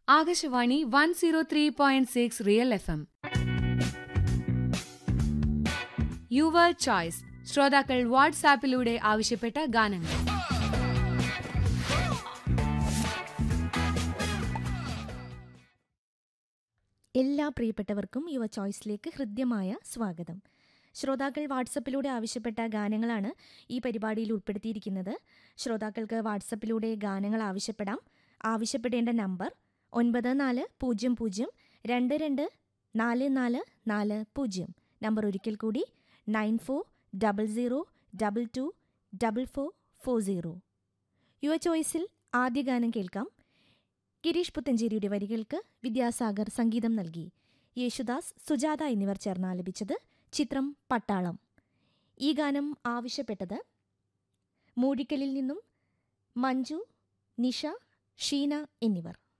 Akashvani one zero three point six real F M your choice ശ്രോതാക്കൾ വാട്സാപ്പിലൂടെ ആവശ്യപ്പെട്ട ഗാനങ്ങൾ എല്ലാ പ്രിയപ്പെട്ടവർക്കും യുവ ചോയ്സിലേക്ക് ഹൃദ്യമായ സ്വാഗതം ശ്രോതാക്കൾ വാട്സപ്പിലൂടെ ആവശ്യപ്പെട്ട ഗാനങ്ങളാണ് ഈ പരിപാടിയിൽ ഉൾപ്പെടുത്തിയിരിക്കുന്നത് ശ്രോതാക്കൾക്ക് വാട്സപ്പിലൂടെ ഗാനങ്ങൾ ആവശ്യപ്പെടാം ആവശ്യപ്പെടേണ്ട നമ്പർ ഒൻപത് നാല് പൂജ്യം പൂജ്യം രണ്ട് രണ്ട് നാല് നാല് നാല് പൂജ്യം നമ്പർ ഒരിക്കൽ കൂടി nine four double zero double two double four four zero your ചോയ്സിൽ ആദ്യ ഗാനം കേൾക്കാം ഗിരീഷ് പുത്തഞ്ചേരിയുടെ വരികൾക്ക് വിദ്യാസാഗർ സംഗീതം നൽകി യേശുദാസ് സുജാത എന്നിവർ ചേർന്ന് ആലപിച്ചത് ചിത്രം പട്ടാളം ഈ ഗാനം ആവശ്യപ്പെട്ടത് മൂഴിക്കലിൽ നിന്നും മഞ്ജു നിഷ ഷീന എന്നിവർ